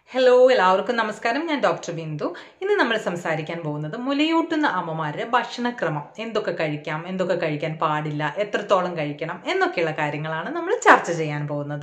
hello എല്ലാവർക്കും നമസ്കാരം ഞാൻ ഡോക്ടർ ബിന്ദു ഇന്ന് നമ്മൾ സംസാരിക്കാൻ പോകുന്നത് മുലയൂട്ടുന്ന അമ്മമാരുടെ ഭക്ഷണക്രമം എന്തൊക്കെ കഴിക്കാം എന്തൊക്കെ കഴിക്കാൻ പാടില്ല എത്രത്തോളം കഴിക്കണം എന്നൊക്കെയുള്ള കാര്യങ്ങളാണ് നമ്മൾ ചർച്ച ചെയ്യാൻ പോകുന്നത്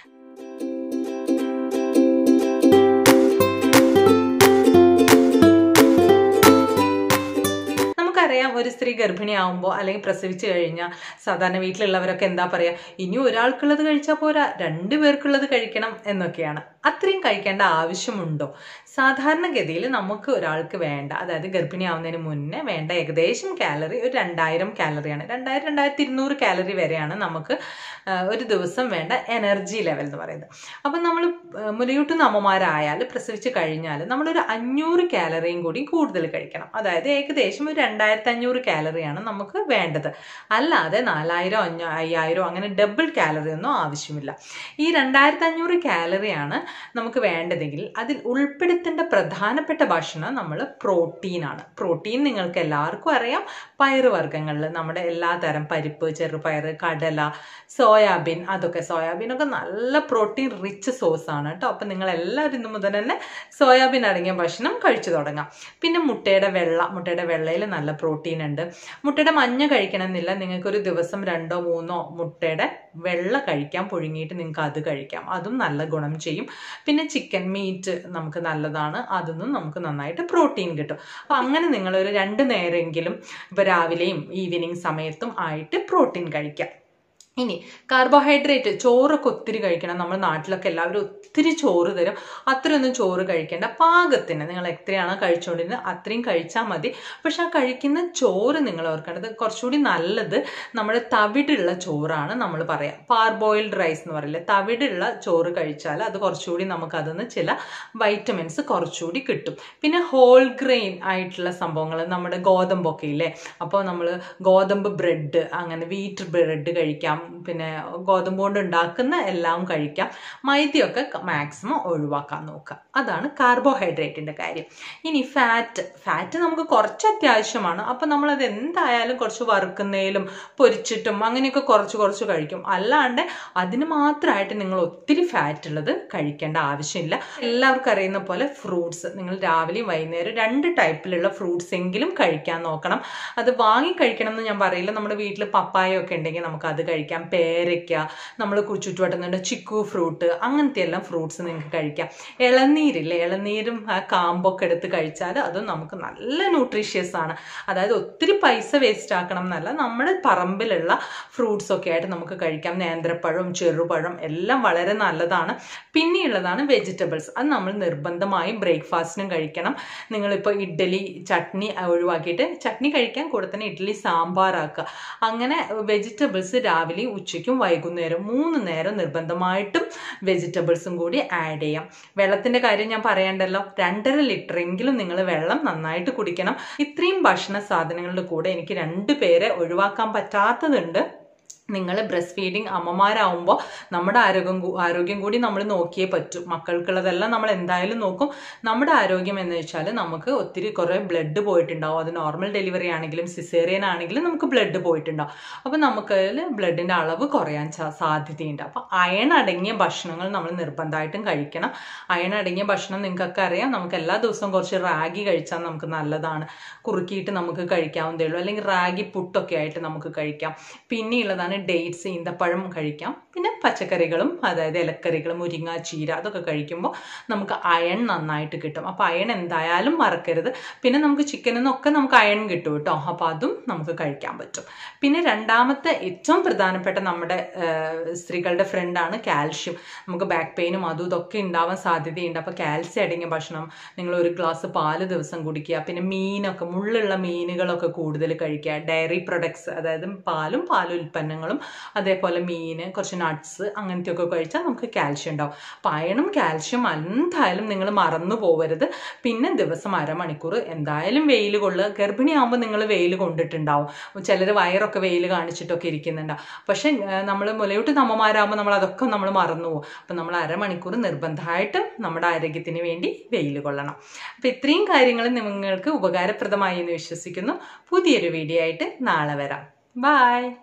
നമുക്കറിയാം ഒരു സ്ത്രീ ഗർഭിണിയാവുമ്പോൾ അല്ലെങ്കിൽ പ്രസവിച്ചു കഴിഞ്ഞാൽ സാധാരണ വീട്ടിലുള്ളവരൊക്കെ എന്താ പറയുക ഇനി ഒരാൾക്കുള്ളത് കഴിച്ചാൽ പോരാ രണ്ടു പേർക്കുള്ളത് കഴിക്കണം എന്നൊക്കെയാണ് അത്രയും കഴിക്കേണ്ട ആവശ്യമുണ്ടോ സാധാരണഗതിയിൽ നമുക്ക് ഒരാൾക്ക് വേണ്ട അതായത് ഗർഭിണിയാവുന്നതിന് മുന്നേ വേണ്ട ഏകദേശം കാലറി ഒരു രണ്ടായിരം കാലറിയാണ് രണ്ടായിരം രണ്ടായിരത്തി ഇരുന്നൂറ് കാലറി വരെയാണ് നമുക്ക് ആ, ഒരു ദിവസം വേണ്ട എനർജി ലെവൽ എന്ന് പറയുന്നത് അപ്പം നമ്മൾ മുലയൂട്ടുന്ന അമ്മമാരായാൽ പ്രസവിച്ച് കഴിഞ്ഞാൽ നമ്മളൊരു അഞ്ഞൂറ് കാലറിയും കൂടി കൂടുതൽ കഴിക്കണം അതായത് ഏകദേശം ഒരു രണ്ടായിരത്തി അഞ്ഞൂറ് കാലറിയാണ് നമുക്ക് വേണ്ടത് അല്ലാതെ നാലായിരം അഞ്ഞൂ അയ്യായിരം അങ്ങനെ ഡബിൾ കാലറി ഒന്നും ആവശ്യമില്ല ഈ രണ്ടായിരത്തി അഞ്ഞൂറ് കാലറിയാണ് നമുക്ക് വേണ്ടതെങ്കിൽ അതിൽ ഉൾപ്പെടുത്തേണ്ട പ്രധാനപ്പെട്ട ഭക്ഷണം നമ്മൾ പ്രോട്ടീനാണ് പ്രോട്ടീൻ നിങ്ങൾക്ക് എല്ലാവർക്കും അറിയാം പയറുവർഗ്ഗങ്ങളിൽ നമ്മുടെ എല്ലാ തരം പരിപ്പ് ചെറുപയർ കടല സോയാബീൻ അതൊക്കെ സോയാബീനൊക്കെ നല്ല പ്രോട്ടീൻ റിച്ച് സോഴ്സ് ആണ് കേട്ടോ അപ്പം നിങ്ങൾ എല്ലാവരും ഇന്ന് മുതൽ തന്നെ സോയാബീൻ അടങ്ങിയ ഭക്ഷണം കഴിച്ചു തുടങ്ങാം പിന്നെ മുട്ടയുടെ വെള്ള മുട്ടയുടെ വെള്ളയിൽ നല്ല പ്രോട്ടീൻ ഉണ്ട് മുട്ടയുടെ മഞ്ഞ കഴിക്കണമെന്നില്ല നിങ്ങൾക്ക് ഒരു ദിവസം രണ്ടോ മൂന്നോ മുട്ടയുടെ വെള്ള കഴിക്കാം പുഴുങ്ങിയിട്ട് നിങ്ങൾക്ക് അത് കഴിക്കാം അതും നല്ല ഗുണം ചെയ്യും പിന്നെ ചിക്കൻ മീറ്റ് നമുക്ക് നല്ലതാണ് അതൊന്നും നമുക്ക് നന്നായിട്ട് പ്രോട്ടീൻ കിട്ടും അപ്പം അങ്ങനെ നിങ്ങളൊരു രണ്ട് നേരമെങ്കിലും ഇപ്പോൾ രാവിലെയും ഈവനിങ് സമയത്തും ആയിട്ട് പ്രോട്ടീൻ കഴിക്കാം ഇനി കാർബോഹൈഡ്രേറ്റ് ചോറൊക്കെ ഒത്തിരി കഴിക്കണം നമ്മുടെ നാട്ടിലൊക്കെ എല്ലാവരും ഒത്തിരി ചോറ് തരും അത്രയൊന്നും ചോറ് കഴിക്കേണ്ട പാകത്തിന് നിങ്ങൾ എത്രയാണോ കഴിച്ചുകൊണ്ടിരുന്നത് അത്രയും കഴിച്ചാൽ മതി പക്ഷെ ആ കഴിക്കുന്ന ചോറ് നിങ്ങൾ ഓർക്കേണ്ടത് കുറച്ചുകൂടി നല്ലത് നമ്മുടെ തവിടുള്ള ചോറാണ് നമ്മൾ പറയാം പാർബോയിൽഡ് റൈസ് എന്ന് പറയില്ലേ തവിടുള്ള ചോറ് കഴിച്ചാൽ അത് കുറച്ചുകൂടി നമുക്ക് അതിന് ചില വൈറ്റമിൻസ് കുറച്ചുകൂടി കിട്ടും പിന്നെ ഹോൾ ഗ്രെയിൻ ആയിട്ടുള്ള സംഭവങ്ങൾ നമ്മുടെ ഗോതമ്പൊക്കെ ഇല്ലേ അപ്പോൾ നമ്മൾ ഗോതമ്പ് ബ്രെഡ് അങ്ങനെ വീറ്റ് ബ്രെഡ് കഴിക്കാം പിന്നെ ഗോതമ്പ് കൊണ്ട് ഉണ്ടാക്കുന്ന എല്ലാം കഴിക്കാം മൈദയൊക്കെ മാക്സിമം ഒഴിവാക്കാൻ നോക്കുക അതാണ് കാർബോഹൈഡ്രേറ്റിൻ്റെ കാര്യം ഇനി ഫാറ്റ് ഫാറ്റ് നമുക്ക് കുറച്ച് അത്യാവശ്യമാണ് അപ്പം നമ്മളത് എന്തായാലും കുറച്ച് വറുക്കുന്നതിലും പൊരിച്ചിട്ടും അങ്ങനെയൊക്കെ കുറച്ച് കുറച്ച് കഴിക്കും അല്ലാണ്ട് അതിന് മാത്രമായിട്ട് നിങ്ങൾ ഒത്തിരി ഫാറ്റ് ഉള്ളത് കഴിക്കേണ്ട ആവശ്യമില്ല എല്ലാവർക്കും അറിയുന്ന പോലെ ഫ്രൂട്ട്സ് നിങ്ങൾ രാവിലെയും വൈകുന്നേരം രണ്ട് ടൈപ്പിലുള്ള ഫ്രൂട്ട്സ് എങ്കിലും കഴിക്കാൻ നോക്കണം അത് വാങ്ങി കഴിക്കണം എന്ന് ഞാൻ പറയില്ല നമ്മുടെ വീട്ടിൽ പപ്പായ ഒക്കെ ഉണ്ടെങ്കിൽ നമുക്ക് അത് കഴിക്കാം പേരയ്ക്ക നമ്മൾ ചുറ്റുവട്ടുന്നുണ്ട് ചിക്കു ഫ്രൂട്ട് അങ്ങനത്തെ എല്ലാം ഫ്രൂട്ട്സ് നിങ്ങൾക്ക് കഴിക്കാം ഇളനീരില്ലേ ഇളനീരും ആ കാമ്പൊക്കെ എടുത്ത് കഴിച്ചാൽ അത് നമുക്ക് നല്ല ന്യൂട്രീഷ്യസ് ആണ് അതായത് ഒത്തിരി പൈസ വേസ്റ്റ് ആക്കണം എന്നല്ല നമ്മുടെ പറമ്പിലുള്ള ഫ്രൂട്ട്സ് ഒക്കെ ആയിട്ട് നമുക്ക് കഴിക്കാം നേന്ത്രപ്പഴം ചെറുപഴം എല്ലാം വളരെ നല്ലതാണ് പിന്നെയുള്ളതാണ് വെജിറ്റബിൾസ് അത് നമ്മൾ നിർബന്ധമായും ബ്രേക്ക്ഫാസ്റ്റിനും കഴിക്കണം നിങ്ങളിപ്പോൾ ഇഡ്ഡലി ചട്നി ഒഴിവാക്കിയിട്ട് ചട്നി കഴിക്കാൻ കൂടെ തന്നെ ഇഡ്ഡലി സാമ്പാറാക്കുക അങ്ങനെ വെജിറ്റബിൾസ് രാവിലെയും ഉച്ചയ്ക്കും വൈകുന്നേരം മൂന്ന് നേരം നിർബന്ധമായിട്ടും വെജിറ്റബിൾസും കൂടി ആഡ് ചെയ്യാം വെള്ളത്തിൻ്റെ കാര്യം ഞാൻ പറയണ്ടല്ലോ രണ്ടര ലിറ്റർ എങ്കിലും നിങ്ങൾ വെള്ളം നന്നായിട്ട് കുടിക്കണം ഇത്രയും ഭക്ഷണ സാധനങ്ങളുടെ കൂടെ എനിക്ക് രണ്ട് പേരെ ഒഴിവാക്കാൻ പറ്റാത്തതുണ്ട് നിങ്ങൾ ബ്രസ്റ്റ് ഫീഡിങ് അമ്മമാരാവുമ്പോൾ നമ്മുടെ ആരോഗ്യം കൂ- ആരോഗ്യം കൂടി നമ്മൾ നോക്കിയേ പറ്റൂ മക്കൾക്കുള്ളതെല്ലാം നമ്മൾ എന്തായാലും നോക്കും നമ്മുടെ ആരോഗ്യം എന്ന് വെച്ചാൽ നമുക്ക് ഒത്തിരി കുറേ ബ്ലഡ് പോയിട്ടുണ്ടാവും അത് നോർമൽ ഡെലിവറി ആണെങ്കിലും സിസേറിയൻ ആണെങ്കിലും നമുക്ക് ബ്ലഡ് പോയിട്ടുണ്ടാവും അപ്പോൾ നമുക്ക് ബ്ലഡിൻ്റെ അളവ് കുറയാൻ ചാ- സാധ്യതയുണ്ട് അപ്പോൾ അയൺ അടങ്ങിയ ഭക്ഷണങ്ങൾ നമ്മൾ നിർബന്ധമായിട്ടും കഴിക്കണം അയൺ അടങ്ങിയ ഭക്ഷണം നിങ്ങൾക്കൊക്കെ അറിയാം നമുക്ക് എല്ലാ ദിവസവും കുറച്ച് റാഗി കഴിച്ചാൽ നമുക്ക് നല്ലതാണ് കുറുക്കിയിട്ട് നമുക്ക് കഴിക്കാവുന്നതേ ഉള്ളൂ അല്ലെങ്കിൽ റാഗി പുട്ടൊക്കെ ആയിട്ട് നമുക്ക് കഴിക്കാം പിന്നെയുള്ളതാണ് ഡേറ്റ്സ് ഈന്തപ്പഴം കഴിക്കാം പിന്നെ പച്ചക്കറികളും അതായത് ഇലക്കറികൾ മുരിങ്ങ ചീര അതൊക്കെ കഴിക്കുമ്പോൾ നമുക്ക് അയൺ നന്നായിട്ട് കിട്ടും അപ്പോൾ അയൺ എന്തായാലും മറക്കരുത് പിന്നെ നമുക്ക് ചിക്കനിൽ നിന്നൊക്കെ നമുക്ക് അയൺ കിട്ടും കേട്ടോ അപ്പോൾ അതും നമുക്ക് കഴിക്കാൻ പറ്റും പിന്നെ രണ്ടാമത്തെ ഏറ്റവും പ്രധാനപ്പെട്ട നമ്മുടെ ആ, സ്ത്രീകളുടെ ഫ്രണ്ടാണ് കാൽഷ്യം നമുക്ക് ബാക്ക് പെയിനും അതും ഇതൊക്കെ ഉണ്ടാവാൻ സാധ്യതയുണ്ട് അപ്പോൾ കാൽസ്യം അടങ്ങിയ ഭക്ഷണം നിങ്ങൾ ഒരു ഗ്ലാസ് പാല് ദിവസം കുടിക്കുക പിന്നെ മീനൊക്കെ മുള്ളുള്ള മീനുകളൊക്കെ കൂടുതൽ കഴിക്കുക ഡയറി പ്രൊഡക്ട്സ് അതായത് പാലും പാലും ഉൽപ്പന്നങ്ങളും അതേപോലെ മീന് കുറച്ച് നട്ട്സ് അങ്ങനത്തെയൊക്കെ കഴിച്ചാൽ നമുക്ക് കാൽഷ്യം ഉണ്ടാവും അപ്പോൾ അയണും കാൽഷ്യം എന്തായാലും നിങ്ങൾ മറന്നു പോകരുത് പിന്നെ ദിവസം അരമണിക്കൂർ എന്തായാലും വെയിൽ കൊള്ളുക ഗർഭിണിയാകുമ്പോൾ നിങ്ങൾ വെയിൽ കൊണ്ടിട്ടുണ്ടാവും ചിലർ വയറൊക്കെ വെയിൽ കാണിച്ചിട്ടൊക്കെ ഇരിക്കുന്നുണ്ടാവും പക്ഷെ നമ്മൾ മുലയൂട്ട് അമ്മമാരാകുമ്പോൾ നമ്മൾ അതൊക്കെ നമ്മൾ മറന്നു പോകും അപ്പം നമ്മൾ അരമണിക്കൂർ നിർബന്ധമായിട്ടും നമ്മുടെ ആരോഗ്യത്തിന് വേണ്ടി വെയിൽ കൊള്ളണം അപ്പം ഇത്രയും കാര്യങ്ങൾ നിങ്ങൾക്ക് ഉപകാരപ്രദമായി എന്ന് വിശ്വസിക്കുന്നു പുതിയൊരു വീഡിയോ ആയിട്ട് നാളെ വരാം ബായ്